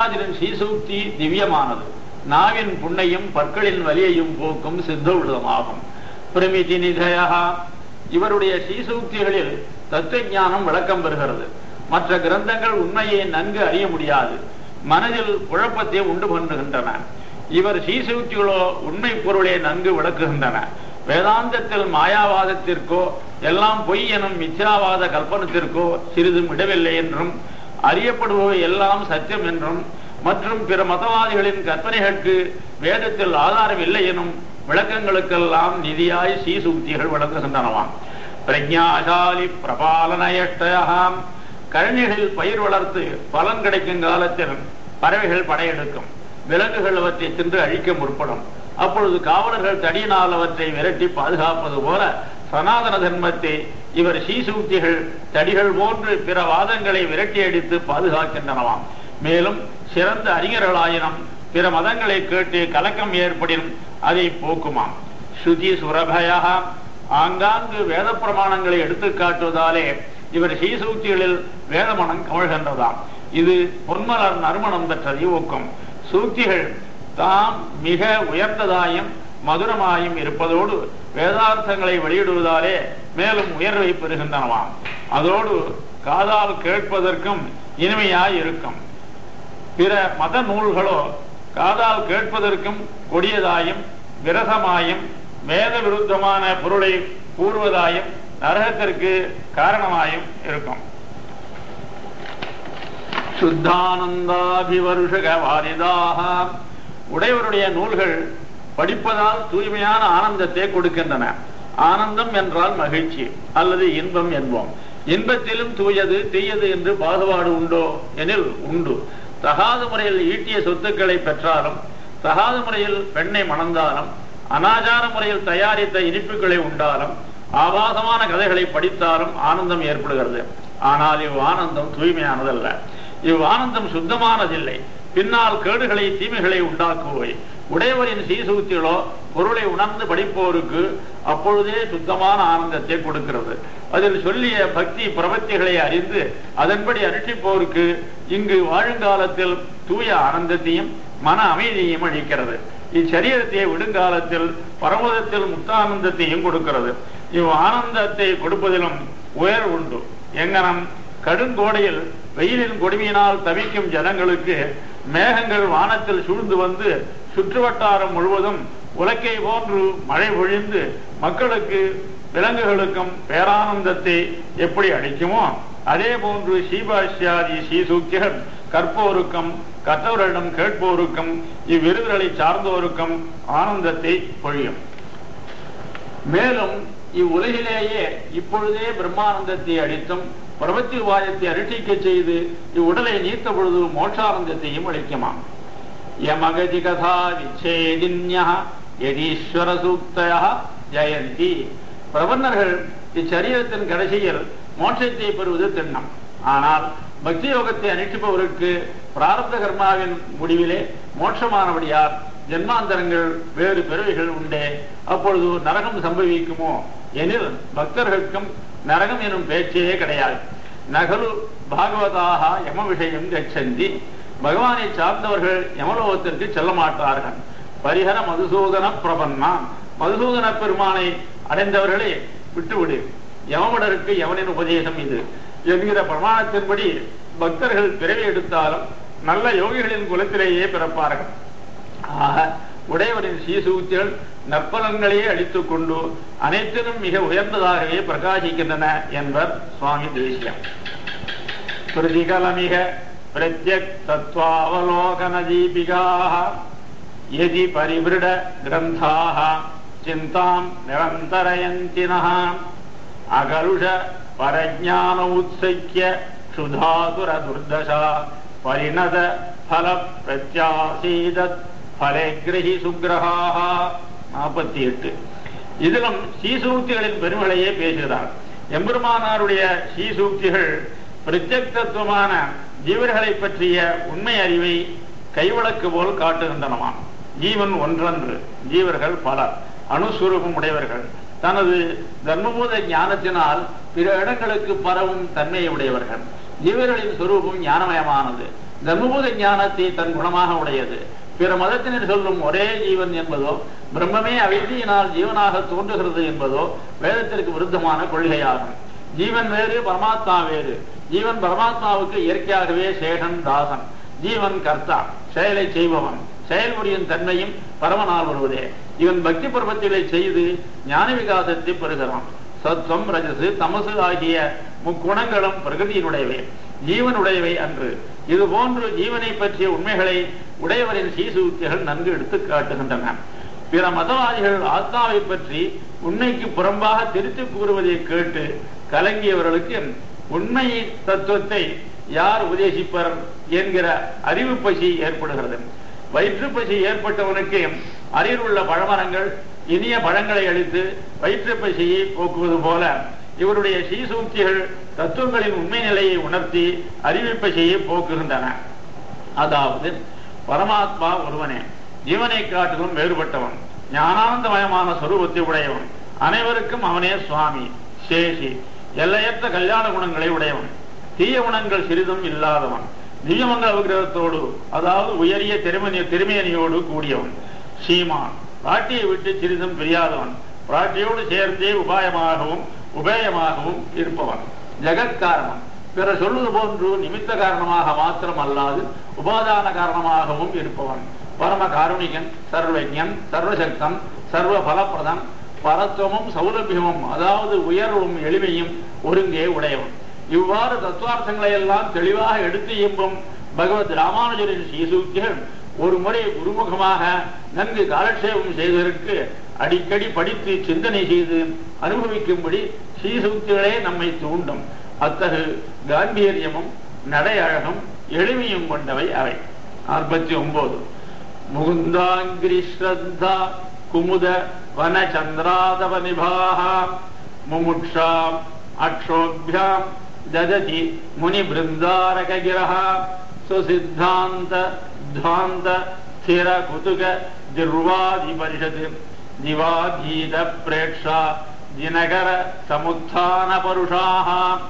பிரகலாதரின் ஸ்ரீசூக்தி திவ்யமானது நாவின் புண்ணையும் பற்களின் வலியையும் போக்கும் சித்தௌடமாகும் பிரமிதி நிதயா இவருடைய ஸ்ரீசூக்திகளில் தத்துவ ஞானம் விளக்கம் பெறுகிறது மற்ற கிரந்தங்கள் உண்மையை நன்கு அறிய முடியாது மனதில் குழப்பத்தை உண்டு பண்ணுகின்றன இவர் ஸ்ரீசூக்திகளோ உண்மை பொருளை நன்கு விளக்குகின்றன வேதாந்தத்தில் மாயாவாதத்திற்கோ எல்லாம் பொய் எனும் மித்யாவாத கல்பனத்திற்கோ சிறிதும் இடவில்லை என்றும் அறியப்படுபவை எல்லாம் சத்தியம் என்றும் மற்றும் பிற மதவாதிகளின் கற்பனைகளுக்கு வேதத்தில் ஆதாரம் இல்லை எனும் விளக்கங்களுக்கெல்லாம் நிதியாய் ஸ்ரீசூக்திகள் விளக்குகின்றனவாம் பிரஜாசாலி பிரபாலனயஷ்டாம் கழனிகளில் பயிர் வளர்த்து பலன் கிடைக்கும் காலத்தில் பறவைகள் படையெடுக்கும் விலங்குகள் அவற்றை தின்று அழிக்க முற்படும் அப்பொழுது காவலர்கள் தடியினால் அவற்றை விரட்டி பாதுகாப்பது போல சனாதன தர்மத்தை இவர் ஸ்ரீசூக்திகள் தடிகள் போன்று பிற வாதங்களை விரட்டி அடித்து பாதுகாக்கின்றனவாம் மேலும் சிறந்த அறிஞர்களாயினும் பிற மதங்களை கேட்டு கலக்கம் ஏற்படினும் அதை போக்குமாம் ஸ்ருதி சுரபயா ஆங்காங்கு வேத பிரமாணங்களை எடுத்து காட்டுவதாலே இவர் ஸ்ரீசூக்திகளில் வேதமனம் கமழ்கின்றதாம் இது பொன்மலர் நறுமணம் பெற்றதை ஊக்கும் சூக்திகள் தாம் மிக உயர்ந்ததாயும் மதுரமாயும் இருப்பதோடு வேதார்த்தங்களை வெளியிடுவதாலே மேலும் உயர்வை பெறுகின்றனவாம் அதோடு காதால் கேட்பதற்கும் இனிமையாய் இருக்கும் பிற மத நூல்களோ காதால் கேட்பதற்கும் கொடியதாயும் விரசமாயும் வேத விருத்தமான பொருளை கூறுவதாயும் நரகத்திற்கு காரணமாயும் இருக்கும் சுத்தானந்தாபிவருஷக வாரிதாக உடையவருடைய நூல்கள் படிப்பதால் தூய்மையான ஆனந்தத்தை கொடுக்கின்றன ஆனந்தம் என்றால் மகிழ்ச்சி அல்லது இன்பம் என்போம் இன்பத்திலும் தூயது தீயது என்று பாகுபாடு உண்டோ எனில் உண்டு தகாத முறையில் ஈட்டிய சொத்துக்களை பெற்றாலும் தகாத முறையில் பெண்ணை மணந்தாலும் அனாச்சார முறையில் தயாரித்த இனிப்புகளை உண்டாலும் ஆபாசமான கதைகளை படித்தாலும் ஆனந்தம் ஏற்படுகிறது ஆனால் இவ் ஆனந்தம் தூய்மையானதல்ல இவ் ஆனந்தம் சுத்தமானதில்லை பின்னால் கேடுகளை தீமைகளை உண்டாக்குவை உடையவரின் சீசூத்திகளோ பொருளை உணர்ந்து படிப்போருக்கு அப்பொழுதே சுத்தமான ஆனந்தத்தை கொடுக்கிறது அதில் சொல்லிய பக்தி பிரபத்திகளை அறிந்து அதன்படி அனுஷ்டிப்போருக்கு இங்கு வாழுங்காலத்தில் தூய ஆனந்தத்தையும் மன அமைதியையும் அளிக்கிறது இச்சரீரத்தை விடுங்காலத்தில் பரமதத்தில் முத்தானந்தத்தையும் கொடுக்கிறது இவ் ஆனந்தத்தை கொடுப்பதிலும் உயர் உண்டு எங்கனம் கடுங்கோடையில் வெயிலின் கொடுமையினால் தவிக்கும் ஜனங்களுக்கு மேகங்கள் வானத்தில் சூழ்ந்து வந்து சுற்றுவட்டாரம் முழுவதும் உலக்கை போன்று மழை பொழிந்து மக்களுக்கு விலங்குகளுக்கும் பேரானந்தத்தை எப்படி அளிக்குமோ அதே போன்று சீபாஷ்யாதி சீசூக்திகள் கற்போருக்கும் கற்றவர்களிடம் கேட்போருக்கும் இவ்விருதுகளை சார்ந்தோருக்கும் ஆனந்தத்தை பொழியும் மேலும் இவ்வுலகிலேயே இப்பொழுதே பிரம்மானந்தத்தை அளித்தும் பிரபத்தி உபாயத்தை அனுஷ்டிக்க செய்து இவ்வுடலை நீத்த பொழுது மோட்சானந்தத்தையும் அளிக்குமாம் யமகதி கதா விச்சேதின்யா யதீஸ்வர சூக்தயா ஜெயந்தி பிரபன்னர்கள் இச்சரீரத்தின் கடைசியில் மோட்சத்தை பெறுவது திண்ணம் ஆனால் பக்தி யோகத்தை அனுஷ்டிப்பவருக்கு பிராரப்த கர்மாவின் முடிவிலே மோட்சமானபடியார் ஜென்மாந்தரங்கள் வேறு பிறவிகள் உண்டே அப்பொழுது நரகம் சம்பவிக்குமோ எனில் பக்தர்களுக்கும் நரகம் எனும் பேச்சே கிடையாது நகரு பாகவதாக யம விஷயம் கச்சந்தி பகவானை சார்ந்தவர்கள் யமலோகத்திற்கு செல்ல மாட்டார்கள் பரிஹர மதுசூதன பிரபன்னான் மதுசூதன பெருமானை அடைந்தவர்களே விட்டுவிடு யமவடருக்கு யவனின் உபதேசம் இது என்கிற பிரமாணத்தின்படி பக்தர்கள் பிறவி எடுத்தாலும் நல்ல யோகிகளின் குலத்திலேயே பிறப்பார்கள் ஆக உடையவரின் சீசூத்திகள் நற்பலன்களையே அளித்துக் கொண்டு அனைத்திலும் மிக உயர்ந்ததாகவே பிரகாசிக்கின்றன என்பர் சுவாமி தேசியம் பிரதிகலமிக பிரத்யக் தத்வாவலோகன தீபிகாக யதி பரிவிருட கிரந்தாக சிந்தாம் நிரந்தரயந்தினः அகலுஷ பரஜான உத்சக்கிய சுதாதுர துர்தசா பரிணத பல பிரத்யாசீதத் பலேகிரகி சுக்கிரகாக நாற்பத்தி எட்டு இதிலும் ஸ்ரீசூக்திகளின் பெருமைகளையே பேசுகிறார் எம்பெருமானாருடைய ஸ்ரீசூக்திகள் பிரத்யக்தத்துவமான ஜீவர்களை பற்றிய உண்மை அறிவை கைவிளக்கு போல் காட்டுகின்றனவாம் ஜீவன் ஒன்றன்று ஜீவர்கள் பலர் அணுஸ்வரூபம் உடையவர்கள் தனது தர்மபூத ஞானத்தினால் பிற இடங்களுக்கு பரவும் தன்மையை உடையவர்கள் ஜீவர்களின் சுரூபம் ஞானமயமானது தர்மபூத ஞானத்தை தன் குணமாக உடையது பிற மதத்தினர் சொல்லும் ஒரே ஜீவன் என்பதோ பிரம்மமே அவித்தியினால் ஜீவனாக தோன்றுகிறது என்பதோ வேதத்திற்கு விருத்தமான கொள்கையாகும் ஜீவன் வேறு பரமாத்மா வேறு ஜீவன் பரமாத்மாவுக்கு இயற்கையாகவே சேஷன் தாசன் ஜீவன் கர்த்தா செயலை செய்பவன் செயல்முறையின் தன்மையும் பரமனால் வருவதே இவன் பக்தி பருவத்திலே செய்து ஞான விகாசத்தை பெறுகிறான் சத்வம் ரஜசு தமசு ஆகிய முக்குணங்களும் பிரகதியினுடையவை ஜீவனுடையவை அன்று இது போன்று ஜீவனை பற்றிய உண்மைகளை உடையவரின் சீசூத்திகள் நன்கு எடுத்து காட்டுகின்றன பிற மதவாதிகள் ஆத்மாவை பற்றி உண்மைக்கு புறம்பாக திருத்தி கூறுவதை கேட்டு கலங்கியவர்களுக்கு உண்மை தத்துவத்தை யார் உபதேசிப்பர் என்கிற அறிவு பசி ஏற்படுகிறது வயிற்று பசி ஏற்பட்டவனுக்கு அருகில் உள்ள பழமரங்கள் இனிய பழங்களை அளித்து வயிற்று பசியை போக்குவது போல இவருடைய சீசூக்திகள் தத்துவங்களின் உண்மை நிலையை உணர்த்தி அறிவு பசியை போக்குகின்றன அதாவது பரமாத்மா ஒருவனே ஜீவனை காட்டிலும் வேறுபட்டவன் ஞானானந்தமயமான சொரூபத்தை உடையவன் அனைவருக்கும் அவனே சுவாமி சேஷி எல்லையற்ற கல்யாண குணங்களை உடையவன் தீய குணங்கள் சிறிதும் இல்லாதவன் திவ்யமங்கல விக்கிரகத்தோடு அதாவது உயரிய திருமணி திருமேனியோடு கூடியவன் சீமான் பிராட்டியை விட்டு சிறிதும் பிரியாதவன் பிராட்டியோடு சேர்ந்தே உபாயமாகவும் உபேயமாகவும் இருப்பவன் ஜெகத்காரணம் பிற சொல்வது போன்று நிமித்த காரணமாக மாத்திரம் அல்லாது உபாதான காரணமாகவும் இருப்பவன் பரம காருணிகன் சர்வஜன் சர்வசக்தன் சர்வ பலப்பிரதன் பரத்துவமும் சௌலபியமும் அதாவது உயர்வும் எளிமையும் ஒருங்கே உடையவன் இவ்வாறு தத்துவார்த்தங்களை எல்லாம் தெளிவாக எடுத்து இயம்பும் பகவத் ராமானுஜரின் சீசூக்கிகள் ஒரு முறை குருமுகமாக நன்கு காலட்சேபம் செய்வதற்கு அடிக்கடி படித்து சிந்தனை செய்து அனுபவிக்கும்படி ஸ்ரீசூக்திகளே நம்மை தூண்டும் அத்தகு காம்பீரியமும் நடை அழகும் எளிமையும் கொண்டவை அவை நாற்பத்தி ஒன்பது முகுந்தாங்கிரி ஸ்ரத்தா குமுத வன சந்திராதவ நிபாக முமுட்சாம் அக்ஷோபியாம் ददति मुनिबृन्दारकगिरः स्वसिद्धान्त ध्वान्त स्थिर कुतुक दिर्वादिपरिषत् दिवाधीत प्रेक्षा दिनकर समुत्थान परुषाः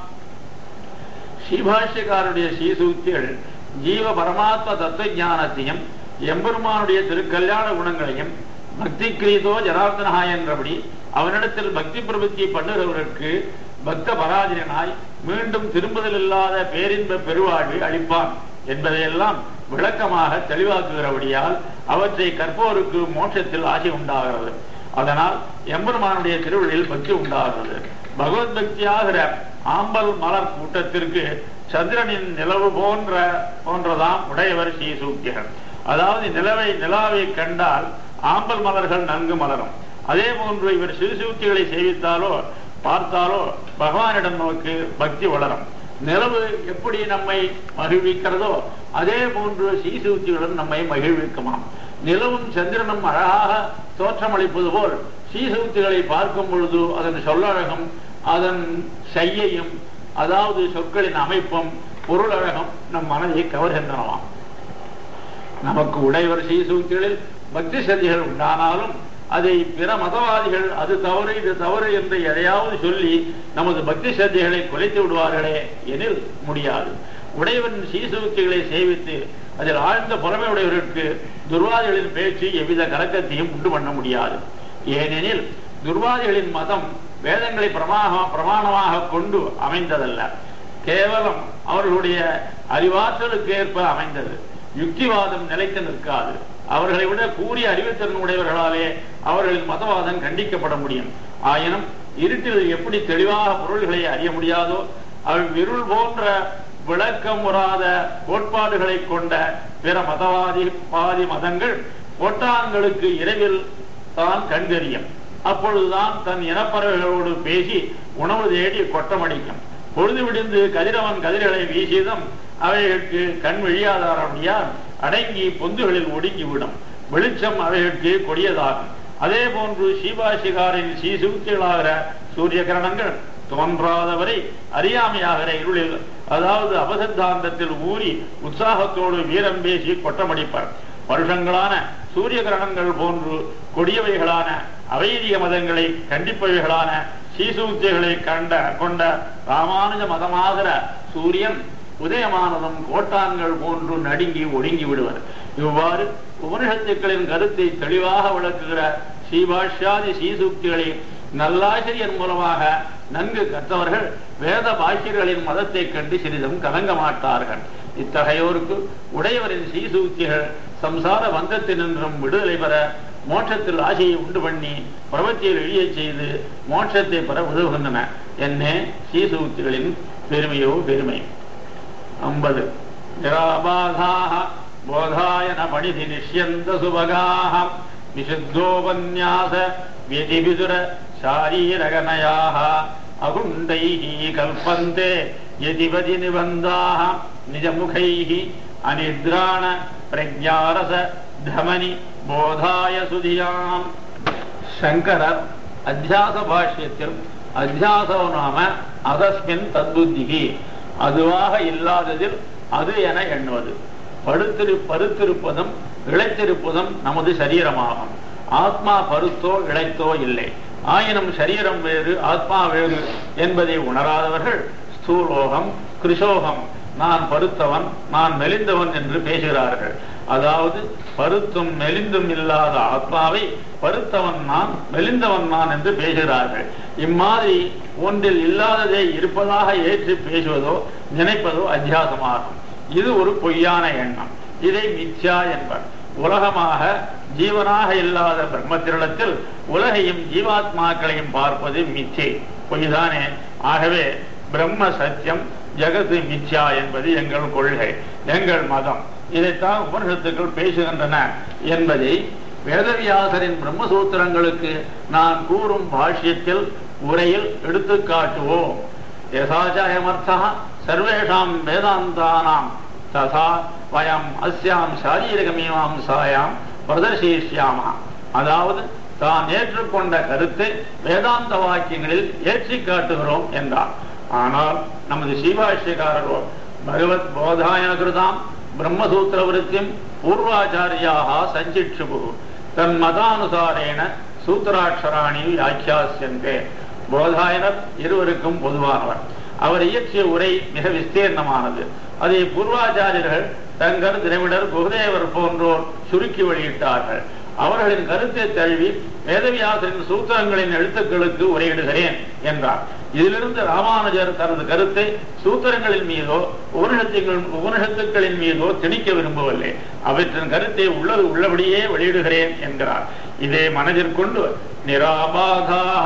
ஸ்ரீபாஷ்யக்காருடைய ஸ்ரீசூக்திகள் ஜீவ பரமாத்ம தத்துவ ஞானத்தையும் எம்பெருமானுடைய திருக்கல்யாண குணங்களையும் பக்தி கிரீதோ ஜனார்தனா என்றபடி அவனிடத்தில் பக்தி பிரபுத்தி பண்ணுகிறவருக்கு பக்த பராஜனாய் மீண்டும் திரும்புதல் இல்லாத பேரின்ப பெருவாழ்வை அளிப்பான் என்பதையெல்லாம் விளக்கமாக தெளிவாக்குகிறபடியால் அவற்றை கற்போருக்கு மோட்சத்தில் ஆசை உண்டாகிறது அதனால் எம்பெருமானுடைய திருவள்ளில் பக்தி உண்டாகிறது பகவத் பக்தியாகிற ஆம்பல் மலர் கூட்டத்திற்கு சந்திரனின் நிலவு போன்ற போன்றதாம் உடையவர் ஸ்ரீசூக்கியர் அதாவது நிலவை நிலாவை கண்டால் ஆம்பல் மலர்கள் நன்கு மலரும் அதே போன்று இவர் சிறுசூக்திகளை சேவித்தாலோ பார்த்தாலோ பகவானிடம் நமக்கு பக்தி வளரும் நிலவு எப்படி நம்மை மகிழ்விக்கிறதோ அதே போன்று சீசூத்திகளும் நம்மை மகிழ்விக்குமாம் நிலவும் சந்திரனும் அழகாக தோற்றமளிப்பது போல் சீசூத்திகளை பார்க்கும் பொழுது அதன் சொல்லழகும் அதன் செய்யையும் அதாவது சொற்களின் அமைப்பும் பொருள் அழகும் நம் மனதை கவர்கின்றனவாம் நமக்கு உடையவர் சீசூத்திகளில் பக்தி சதிகள் உண்டானாலும் அதை பிற மதவாதிகள் அது தவறு இது தவறு என்று எதையாவது சொல்லி நமது பக்தி சத்தைகளை குலைத்து விடுவார்களே எனில் முடியாது உடையவன் சீசூக்திகளை சேவித்து அதில் ஆழ்ந்த புறமையுடையவர்களுக்கு துர்வாதிகளின் பேச்சு எவ்வித கலக்கத்தையும் உண்டு பண்ண முடியாது ஏனெனில் துர்வாதிகளின் மதம் வேதங்களை பிரமாக பிரமாணமாக கொண்டு அமைந்ததல்ல கேவலம் அவர்களுடைய அறிவாற்றலுக்கு ஏற்ப அமைந்தது யுக்திவாதம் நிலைத்து நிற்காது அவர்களை விட கூறிய அறிவுத்திறன் உடையவர்களாலே அவர்களின் மதவாதம் கண்டிக்கப்பட முடியும் ஆயினும் இருட்டில் எப்படி தெளிவாக பொருள்களை அறிய முடியாதோ அவ் இருள் போன்ற விளக்கமுறாத கோட்பாடுகளை கொண்ட பிற மதவாதி பாதி மதங்கள் கோட்டான்களுக்கு இரவில் தான் கண்டறியும் அப்பொழுதுதான் தன் இனப்பறவைகளோடு பேசி உணவு தேடி கொட்டமடிக்கும் பொழுது விடிந்து கதிரவன் கதிர்களை வீசியதும் அவைகளுக்கு கண் விழியாதாரடியால் அடங்கி பொந்துகளில் ஒடுங்கிவிடும் வெளிச்சம் அவைகளுக்கு கொடியதாகும் அதே போன்று சீபாசிகாரின் சீசூத்திகளாகிற சூரிய கிரணங்கள் தோன்றாதவரை அறியாமையாகிற இருளில் அதாவது அபசித்தாந்தத்தில் ஊறி உற்சாகத்தோடு வீரம் பேசி கொட்டமடிப்பர் வருஷங்களான சூரிய கிரகங்கள் போன்று கொடியவைகளான அவைதிக மதங்களை கண்டிப்பவைகளான சீசூத்திகளை கண்ட கொண்ட ராமானுஜ மதமாகிற சூரியன் உதயமானதும் கோட்டான்கள் போன்று நடுங்கி ஒடுங்கி விடுவர் இவ்வாறு உபனிஷத்துக்களின் கருத்தை தெளிவாக விளக்குகிற ஸ்ரீபாஷ்யாதி ஸ்ரீசூக்திகளை நல்லாசிரியர் மூலமாக நன்கு கற்றவர்கள் வேத பாக்கியர்களின் மதத்தை கண்டு சிறிதும் கலங்க மாட்டார்கள் இத்தகையோருக்கு உடையவரின் ஸ்ரீசூக்திகள் சம்சார பந்தத்தினின்றும் விடுதலை பெற மோட்சத்தில் ஆசையை உண்டு பண்ணி பிரபத்தியில் எழியச் செய்து மோட்சத்தை பெற உதவுகின்றன என்னே ஸ்ரீசூக்திகளின் பெருமையோ பெருமை ஐம்பது நிராபாதாக போதாயன பணிதி நிஷ்யந்த சுபகாக விசுத்தோபன்யாச விதிவிதுர சாரீரகனயாக அகுண்டைः கல்பந்தே யதிபதி நிபந்தாக நிஜமுகைः அனித்ராண பிரஜாரச தமனி போதாய சுதியாம் சங்கரர் அத்தியாச பாஷ்யத்தில் அத்தியாசோ நாம அதஸ்மின் தத்புத்திகி அதுவாக இல்லாததில் அது என எண்ணுவது படுத்திரு பருத்திருப்பதும் இழைத்திருப்பதும் நமது சரீரமாகும் ஆத்மா பருத்தோ இழைத்தோ இல்லை ஆயினும் சரீரம் வேறு ஆத்மா வேறு என்பதை உணராதவர்கள் ஸ்தூலோகம் கிருஷோகம் நான் பருத்தவன் நான் மெலிந்தவன் என்று பேசுகிறார்கள் அதாவது பருத்தும் மெலிந்தும் இல்லாத ஆத்மாவை பருத்தவன் நான் மெலிந்தவன் நான் என்று பேசுகிறார்கள் இம்மாதிரி ஒன்றில் இல்லாததை இருப்பதாக ஏற்று பேசுவதோ நினைப்பதோ அத்தியாசமாகும் இது ஒரு பொய்யான எண்ணம் இதை மித்யா என்பர் உலகமாக ஜீவனாக இல்லாத பிரம்மத்திரிடத்தில் உலகையும் ஜீவாத்மாக்களையும் பார்ப்பது மிச்சை பொய்தானே ஆகவே பிரம்ம சத்தியம் ஜெகத்து மித்யா என்பது எங்கள் கொள்கை எங்கள் மதம் இதைத்தான் உபனிஷத்துக்கள் பேசுகின்றன என்பதை வேதவியாசரின் பிரம்மசூத்திரங்களுக்கு நான் கூறும் பாஷ்யத்தில் உரையில் எடுத்து காட்டுவோம் யசாச்சாயமர்த்தா சர்வேஷாம் வேதாந்தானாம் ததா வயம் அஸ்யாம் சாரீரகமீமாம்சாயாம் பிரதர்சிஷ்யாமா அதாவது தான் ஏற்றுக்கொண்ட கருத்தை வேதாந்த வாக்கியங்களில் ஏற்றி காட்டுகிறோம் என்றார் ஆனால் நமது சீபாஷ்யக்காரரோ பகவத் போதாயன கிருதாம் பிரம்மசூத்திர விருத்தியும் பூர்வாச்சாரியாக சஞ்சிட்சுபு தன் மதானுசாரேன சூத்திராட்சராணி வியாக்கியாசியந்தே போதாயனர் இருவருக்கும் பொதுவானவர் அவர் இயற்றிய உரை மிக விஸ்தீர்ணமானது அதை பூர்வாச்சாரியர்கள் தங்கர் திரவிடர் குருதேவர் போன்றோர் சுருக்கி வெளியிட்டார்கள் அவர்களின் கருத்தை தழுவி வேதவியாசரின் சூத்திரங்களின் எழுத்துக்களுக்கு உரையிடுகிறேன் என்றார் இதிலிருந்து ராமானுஜர் தனது கருத்தை சூத்திரங்களின் மீதோ உபனிஷத்துக்கள் உபனிஷத்துக்களின் மீதோ திணிக்க விரும்பவில்லை அவற்றின் கருத்தை உள்ளது உள்ளபடியே வெளியிடுகிறேன் என்கிறார் இதை மனதிற்கொண்டு நிராபாதாக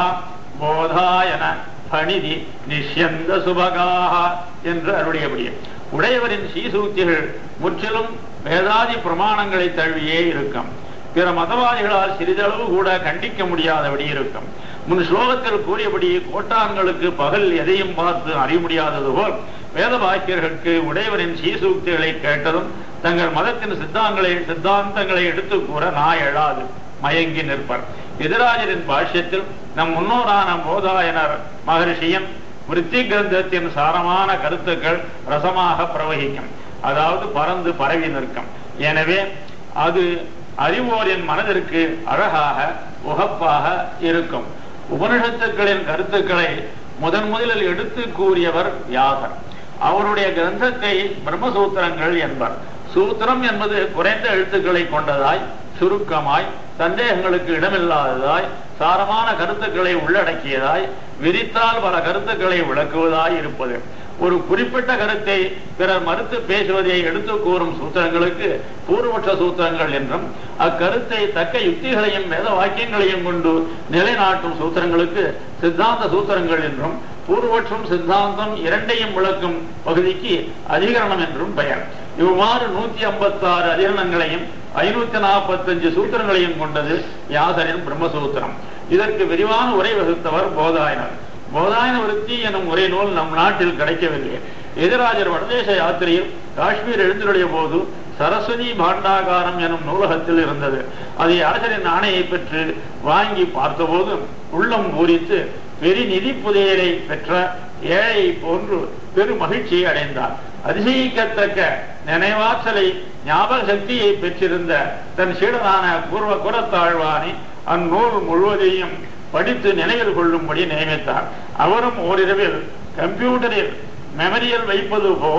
போதாயன பணிதி நிஷ்யந்த சுபகாக என்று அருடையபடியே உடையவரின் சீசூத்திகள் முற்றிலும் வேதாதி பிரமாணங்களை தழுவியே இருக்கும் பிற மதவாதிகளால் சிறிதளவு கூட கண்டிக்க முடியாதபடி இருக்கும் முன் ஸ்லோகத்தில் கூறியபடி கோட்டான்களுக்கு பகல் எதையும் பார்த்து அறிய முடியாதது போல் வேத வாக்கியர்களுக்கு உடையவரின் சீசூக்திகளை கேட்டதும் தங்கள் மதத்தின் சித்தாங்களை சித்தாந்தங்களை எடுத்து கூற நாய் எழாது மயங்கி நிற்பர் எதிராஜரின் பாஷ்யத்தில் நம் முன்னோரான போதாயனர் மகரிஷியின் விருத்தி கிரந்தத்தின் சாரமான கருத்துக்கள் ரசமாக பிரவகிக்கும் அதாவது பறந்து பரவி நிற்கும் எனவே அது அறிவோரின் மனதிற்கு அழகாக உகப்பாக இருக்கும் உபனிஷத்துக்களின் கருத்துக்களை முதன் முதலில் எடுத்து கூறியவர் வியாசர் அவருடைய கிரந்தத்தை பிரம்மசூத்திரங்கள் என்பர் சூத்திரம் என்பது குறைந்த எழுத்துக்களை கொண்டதாய் சுருக்கமாய் சந்தேகங்களுக்கு இடமில்லாததாய் சாரமான கருத்துக்களை உள்ளடக்கியதாய் விரித்தால் பல கருத்துக்களை விளக்குவதாய் இருப்பது ஒரு குறிப்பிட்ட கருத்தை பிறர் மறுத்து பேசுவதை எடுத்து கூறும் சூத்திரங்களுக்கு பூர்வபட்ச சூத்திரங்கள் என்றும் அக்கருத்தை தக்க யுக்திகளையும் வேத வாக்கியங்களையும் கொண்டு நிலைநாட்டும் சூத்திரங்களுக்கு சித்தாந்த சூத்திரங்கள் என்றும் பூர்வபட்சம் சித்தாந்தம் இரண்டையும் விளக்கும் பகுதிக்கு அதிகரணம் என்றும் பெயர் இவ்வாறு நூத்தி ஐம்பத்தி ஆறு அதிகரணங்களையும் ஐநூத்தி நாற்பத்தி அஞ்சு சூத்திரங்களையும் கொண்டது யாசரின் பிரம்மசூத்திரம் இதற்கு விரிவான உரை வகுத்தவர் போதாயனர் போதாயன விருத்தி எனும் உரை நூல் நம் நாட்டில் கிடைக்கவில்லை எதிராஜர் வடதேச யாத்திரையில் காஷ்மீர் எழுந்தருடைய போது சரஸ்வதி பாண்டாகாரம் எனும் நூலகத்தில் இருந்தது அதை அரசரின் ஆணையை பெற்று வாங்கி பார்த்தபோது உள்ளம் பூரித்து பெரிய நிதி புதையலை பெற்ற ஏழை போன்று பெரும் மகிழ்ச்சியை அடைந்தார் அதிசயிக்கத்தக்க நினைவாற்றலை ஞாபக சக்தியை பெற்றிருந்த தன் சீடனான பூர்வ குரத்தாழ்வானி அந்நூல் முழுவதையும் படித்து நினைவில் கொள்ளும்படி நியமித்தார் அவரும் ஓரிரவில் கம்ப்யூட்டரில் மெமரியில் வைப்பது போல்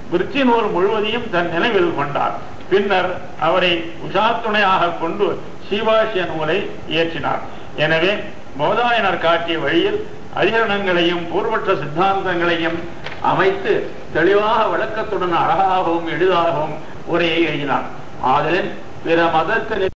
விருச்சி நூல் முழுவதையும் தன் நினைவில் கொண்டார் பின்னர் அவரை உஷாத்துணையாக கொண்டு சீவாசிய நூலை இயற்றினார் எனவே மோதாயனர் காட்டிய வழியில் அதிகரணங்களையும் பூர்வற்ற சித்தாந்தங்களையும் அமைத்து தெளிவாக விளக்கத்துடன் அழகாகவும் எளிதாகவும் உரையை எழுதினார் ஆதலின் பிற மதத்தில்